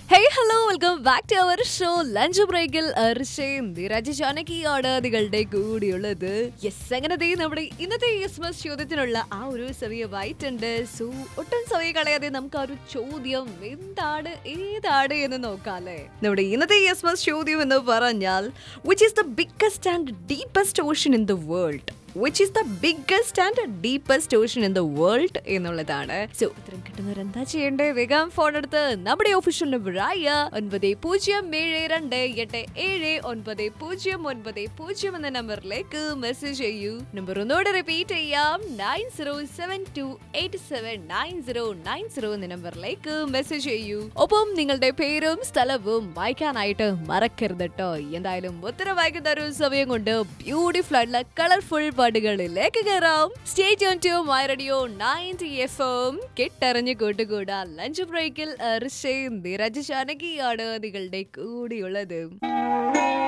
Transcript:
hey hello welcome back to our show lunch ബ്രേക്കിൽ അർഷയും ധീരാജ് ജാനകിയാണ് നിങ്ങളുടെ കൂടിയുള്ളത് യെസ് അങ്ങനെ ദേ നമ്മുടെ ഇന്നത്തെ ക്രിസ്മസ് ചോദ്യത്തിനുള്ള ആ ഒരു ചെറിയ വൈറ്റ് ഉണ്ട് സോ ഒട്ടും സമയം കളയാതെ നമുക്ക് ആ ഒരു ചോദ്യം എന്താണ് ഏതാണ് എന്ന് നോക്കാല്ലേ നമ്മുടെ ഇന്നത്തെ ക്രിസ്മസ് ചോദ്യം എന്ന് പറഞ്ഞാൽ which is the biggest and deepest ocean in the world which is the biggest and deepest ocean in the world എന്നുള്ളതാണ് സോ ഉത്തരം കിട്ടുന്നവർ എന്താ ചെയ്യേണ്ടത് വേഗം ഫോൺ എടുത്ത് നമ്മുടെ ഒഫീഷ്യൽ നമ്പറായ ഒൻപത് പൂജ്യം ഏഴ് രണ്ട് എട്ട് ഏഴ് ഒൻപത് പൂജ്യം ഒൻപത് പൂജ്യം എന്ന നമ്പറിലേക്ക് മെസ്സേജ് ചെയ്യൂ നമ്പർ ഒന്നുകൂടെ റിപ്പീറ്റ് ചെയ്യാം nine zero seven two eight seven nine zero nine zero എന്ന നമ്പറിലേക്ക് മെസ്സേജ് ചെയ്യൂ ഒപ്പം നിങ്ങളുടെ പേരും സ്ഥലവും വായിക്കാനായിട്ട് മറക്കരുത് കേട്ടോ എന്തായാലും ഉത്തരം വായിക്കുന്ന ഒരു സമയം കൊണ്ട് ബ്യൂട്ടിഫുൾ ആയിട്ടുള്ള കളർഫുൾ പാട്ടുകളിലേക്ക് കയറാം stay tune to my radio ninety F M കെട്ടറിഞ്ഞ് കൂട്ടുകൂടാ ലഞ്ച് ബ്രേക്കിൽ ഋഷയും ധീരജ് ജാനകിയാണ് നിങ്ങളുടെ കൂടിയുള്ളത്